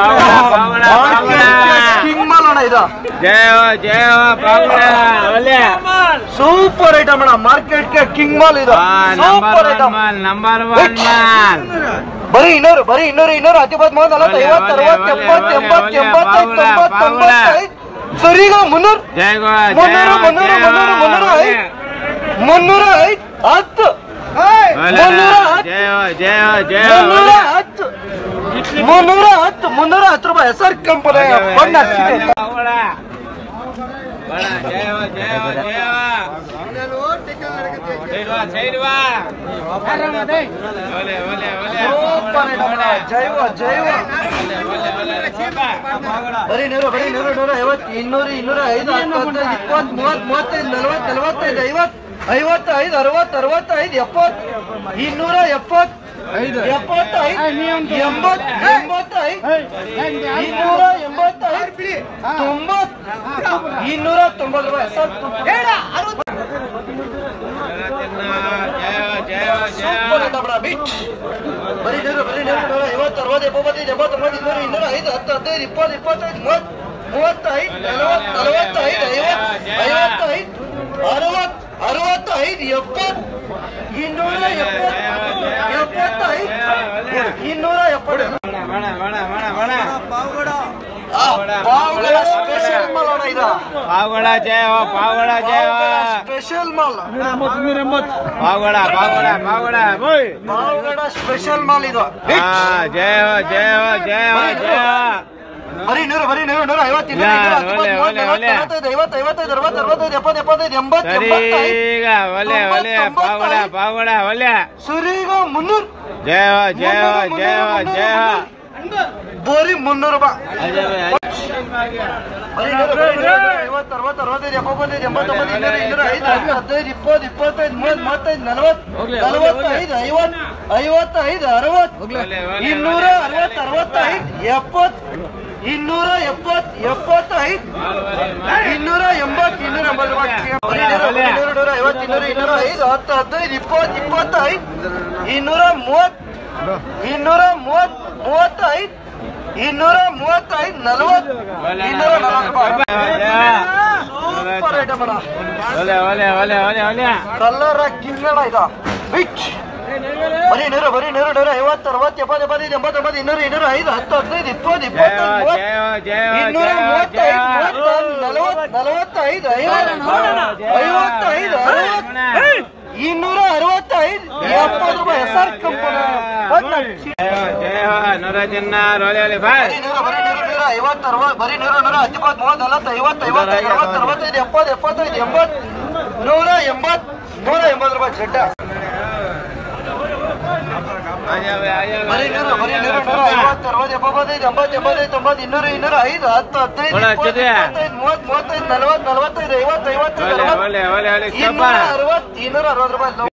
ಪಾವಡ ಪಾವಡ ಪಾವಡ king mall ಅಣ್ಣ ಇದು ಜಯ ಹೋ ಜಯ ಹೋ ಪಾವಡ ಒಳ್ಳೆ ಸೂಪರ್ ಐಟಮ್ ಅಣ್ಣ ಮಾರ್ಕೆಟ್ಗೆ ಕಿಂಗ್ ಮಾಲ್ ಇದು ನಂಬರ್ ಸೂಪರ್ ಒನ್ ಐಟಮ್ ಮಾಲ್ ನಂಬರ್ ಒನ್ ಮಾಲ್ ಬರೀ ಇನ್ನೂರು ಬರೀ ಇನ್ನೂರು ಇನ್ನೂರು ಹತ್ತಿ ಬತ್ ಮೂವತ್ತು ನಲವತ್ತು ಒಳ್ಳೆ, ಐವತ್ತು ಒಳ್ಳೆ, ಅರವತ್ತು ಒಳ್ಳೆ, ಎಪ್ಪತ್ತು ಒಳ್ಳೆ, ಎಂಬತ್ತು ಒಳ್ಳೆ, ಎಂಬತ್ತೈದು ಪಾವಡ, ತೊಂಬತ್ತು ಪಾವಡ. ತೊಂಬತ್ತೈದು ಸರಿ ಈಗ ಮುನ್ನೂರು ಜಯ ಗೋ ಜಯ ಮುನ್ನೂರು, ಹೋ, ಮುನ್ನೂರು, ಜಯ ಹೋ, ಮುನ್ನೂರು, ಮುನ್ನೂರು, ಒಳ್ಳೆ. ಐದು. ಮುನ್ನೂರ ಐದು ಹತ್ತು ಒಳ್ಳೆ, ಮುನ್ನೂರ ಹತ್ತು ಜಯ ಹೋ ಜಯ ಹೋ ಜಯ ಹೋ ಮುನ್ನೂರ ಒಳ್ಳೆ. ಹತ್ತು ಮುನ್ನೂರ ಹತ್ತು ಮುನ್ನೂರ ಹತ್ತು ರೂಪಾಯಿ ಎಸ್ ಆರ್ ಕಂಪನಿ ಬಣ್ಣ ಹಾಕ್ಸಿದೆ. ಪಾವಡ. ಒಳ್ಳೆ, ಜಯ ಹೋ ಜಯ ಹೋ ಜಯ ಹೋ ಸೈಡ್ ವಾ, ಸೈಡ್ ವಾ. ಒಳ್ಳೆ, ಒಳ್ಳೆ, ಒಳ್ಳೆ. ಸೂಪರ್ ಐಟಮ್ ಅಣ್ಣ. ಜೈವ ಜೈವ ಒಳ್ಳೆ, ಒಳ್ಳೆ, ಒಳ್ಳೆ. ಪಾಪ. ಬರೀ ನೂರು ಬರೀ ನೂರು ನೂರ ಐವತ್ತು ಇನ್ನೂರು ಇನ್ನೂರ ಐದು ಹತ್ತು ಹದಿನೈದು ಇಪ್ಪತ್ತು ಮೂವತ್ತು ಮೂವತ್ತೈದು ನಲವತ್ತು ನಲವತ್ತೈದು ಐವತ್ತು ಐವತ್ತೈದು ಅರವತ್ತು ಅರವತ್ತೈದು ಎಪ್ಪತ್ತು ಇನ್ನೂರ ಎಪ್ಪತ್ತು ಎಪ್ಪತ್ತೈದು ಎಂಬತ್ತು ಎಂಬತ್ತೈದು ಇನ್ನೂರ ಎಂಬತ್ತೈದು ತೊಂಬತ್ತು ಇನ್ನೂರ ತೊಂಬತ್ತು ರೂಪಾಯಿ ಸರ್ ಜಯ ಹೋ ಜಯ ಹೋ ಜಯ ಹೋ ಸೂಪರ್ ಐಟಮ್ ಅಣ್ಣ, ಬಿಟ್. ಬರೀ ನೂರು ಬರೀ ನೂರು ನೂರ ಐವತ್ತು ಅರವತ್ತು ಎಪ್ಪತ್ತೈದು ಎಪ್ಪತ್ತೊಂಬತ್ತು ಇನ್ನೂರು ಇನ್ನೂರ ಐದು ಹತ್ತು ಹದಿನೈದು ಇಪ್ಪತ್ತು ಇಪ್ಪತ್ತೈದು ಮೂವತ್ತು ಮೂವತ್ತೈದು ನಲವತ್ತು ನಲವತ್ತೈದು ಐವತ್ತು ಐವತ್ತೈದು ಅರವತ್ತು ಅರವತ್ತೈದು ಎಪ್ಪತ್ತು ಇನ್ನೂರ ಎಪ್ಪತ್ತು ಎಪ್ಪತ್ತೈದು ಇನ್ನೂರ ಎಪ್ಪತ್ತು ಬೇಡ ಬೇಡ ಬೇಡ ಬೇಡ ಆ, ಪಾವಗಡ ಸ್ಪೆಷಲ್ ಮಾಲ್ ಅಣ್ಣ ಇದು ಪಾವಗಡ ಜಯ ಹೋ ಪಾವಗಡ ಜಯ ಹೋ ಸ್ಪೆಷಲ್ ಮಾಲ್ ಪಾವಗಡ ಪಾವಗಡ ಪಾವಗಡ ಬೋಯ್ ಪಾವಗಡ ಸ್ಪೆಷಲ್ ಮಾಲ್ ಇದು ಹಾ ಜಯ ಹೋ ಜಯ ಹೋ ಜಯ ಹೋ ಜಯ ಹೋ ಬರೀ ನೂರು ಬರೀ ನೂರು ನೂರ ಐವತ್ತು ಇನ್ನೂರು, ಯಾ, ಇನ್ನೂರ ಹತ್ತು, ಒಳ್ಳೆ, ಮೂವತ್ತು, ಒಳ್ಳೆ, ನಲವತ್ತು, ಒಳ್ಳೆ. ನಲವತ್ತೈದು, ಐವತ್ತು ಐವತ್ತೈದು ಅರವತ್ತು ಅರವತ್ತೈದು ಎಪ್ಪತ್ತು ಎಪ್ಪತ್ತೈದು ಎಂಬತ್ತು ಸರಿ ಎಂಬತ್ತೈದು ಈಗ ಒಳ್ಳೆ ಒಳ್ಳೆ ಪಾವಗಡ ಪಾವಗಡ ಒಳ್ಳೆ ಸುರೀಗ ಮುನ್ನೂರು ಜಯ ಹೋ ಜಯ ಹೋ ಜಯ ಹೋ ಜಯ ಹೋ ಬರೀ ಮುನ್ನೂರು ರೂಪಾಯಿ ಅಜಯ್ ಭಾಯ್. ಬರೀ ನೂರು, ಬರೀ ನೂರು, ಐವತ್ತು ಅರವತ್ತು ಅರವತ್ತೈದು ಎಪ್ಪತ್ತೈದು ಎಂಬತ್ತೊಂಬತ್ತು ಇನ್ನೂರು ಇನ್ನೂರ ಐದು ಹತ್ತು ಹದಿನೈದು ಇಪ್ಪತ್ತು ಇಪ್ಪತ್ತೈದು ಮೂವತ್ತು ಮೂವತ್ತೈದು ನಲವತ್ತು ಹೋಗ್ಲಿ, ಹೋಗ್ಲಿ, ನಲವತ್ತೈದು ಐವತ್ತು ಐವತ್ತೈದು ಅರವತ್ತು ಒಳ್ಳೆ, ಒಳ್ಳೆ, ಇನ್ನೂರ ಅರವತ್ತು ಅರವತ್ತೈದು ಎಪ್ಪತ್ತು ಇನ್ನೂರ ಎಪ್ಪತ್ತು ಎಪ್ಪತ್ತೈದು ಇನ್ನೂರ ಎಂಬತ್ತು ಇನ್ನೂರ ಎಂಬತ್ತು ರೂಪಾಯಿ ಬರೀ ನೂರು, ಬರೀ ನೂರು, ನೂರ ಐವತ್ತು ಇನ್ನೂರ ಇನ್ನೂರ ಐದು ಹತ್ತು ಹದಿನೈದು ಇಪ್ಪತ್ತು ಇಪ್ಪತ್ತೈದು ಇನ್ನೂರ ಮೂವತ್ತು ಇನ್ನೂರ ಮೂವತ್ತು ಮೂವತ್ತೈದು ಇನ್ನೂರ ಮೂವತ್ತೈದು ನಲವತ್ತು ಒಳ್ಳೆ, ಇನ್ನೂರ ನಲವತ್ತು ರೂಪಾಯಿ ಜಯ. ಸೂಪರ್ ಐಟಮ್ ಅಣ್ಣ ಒಳ್ಳೆ ಒಳ್ಳೆ ಒಳ್ಳೆ ಒಳ್ಳೆ ಒಳ್ಳೆ ಕಲ್ಲರ ಕಿಂಗಣ ಇದು ಬಿಚ್ ಬರೀ ನೂರು ಬರೀ ನೂರು ನೂರ ಐವತ್ತು ಅರವತ್ತು ಎಪ್ಪತ್ತು ಎಪ್ಪತ್ತೈದು ಎಂಬತ್ತೊಂಬತ್ತು ಇನ್ನೂರು ಇನ್ನೂರು ಐದು ಹತ್ತು ಹದಿನೈದು ಇಪ್ಪತ್ತು ಜಯ ಇಪ್ಪತ್ತೈದು ಹೋ ಮೂವತ್ತು ಜಯ ಹೋ ಜಯ ಹೋ ಇನ್ನೂರ ಜಯ ಹೋ ಮೂವತ್ತೈದು ಜಯ ಹೋ. ಮೂವತ್ತೊಂದು ನಲವತ್ತು ನಲವತ್ತೈದು ಐವತ್ತು ಐವತ್ತೈದು ಅರವತ್ತು ಇನ್ನೂರ ಅರವತ್ತೈದು ಎಪ್ಪತ್ತು ರೂಪಾಯಿ ಎಸ್ ಆರ್ ಕಂಪನಿ ಜಯ ಹೋ ಜಯ ಹೋ ನೂರ ಜನ ಒಳ್ಳೆ ಒಳ್ಳೆ ಬಾಯ್ ಬರೀ ನೂರು ಬರೀ ನೂರು ನೂರ ಐವತ್ತು ಅರವತ್ತು ಬರೀ ನೂರ ನೂರ ಹತ್ತೊಂಬತ್ತು ಮೂವತ್ತು ನಲವತ್ತು ಐವತ್ತು ಐವತ್ತೈದು ಅರವತ್ತು ಅರವತ್ತೈದು ಎಪ್ಪತ್ತು ಎಪ್ಪತ್ತೈದು ಎಂಬತ್ತು ನೂರ ಎಂಬತ್ತು ನೂರ ಎಂಬತ್ತು ರೂಪಾಯಿ ಚೆಡ್ಡ ಅಜಯ್ ಭಾಯ್, ಅಜಯ್ ಬರೀ ಭಾಯ್. ನೂರು ಬರೀ ನೂರು ನೂರ ಐವತ್ತು ಅರವತ್ತು ಎಪ್ಪತ್ತೈದು ಎಂಬತ್ತು ಎಂಬತ್ತೈದು ತೊಂಬತ್ತು ಇನ್ನೂರು ಇನ್ನೂರ ಐದು ಹತ್ತು ಹದಿನೈದು ಒಳ್ಳೆ ಇಪ್ಪತ್ತು ಚಿತ್ರ. ಇಪ್ಪತ್ತೈದು ಮೂವತ್ತು ಮೂವತ್ತೈದು ನಲವತ್ತು ನಲವತ್ತೈದು ಐವತ್ತು ಐವತ್ತೈದು ಒಳ್ಳೆ ಅರವತ್ತು ಒಳ್ಳೆ ಒಳ್ಳೆ ಒಳ್ಳೆ ಇನ್ನೂರ ಚಪ್ಪ ಅರವತ್ತು ಇನ್ನೂರ ಅರವತ್ತು ರೂಪಾಯಿ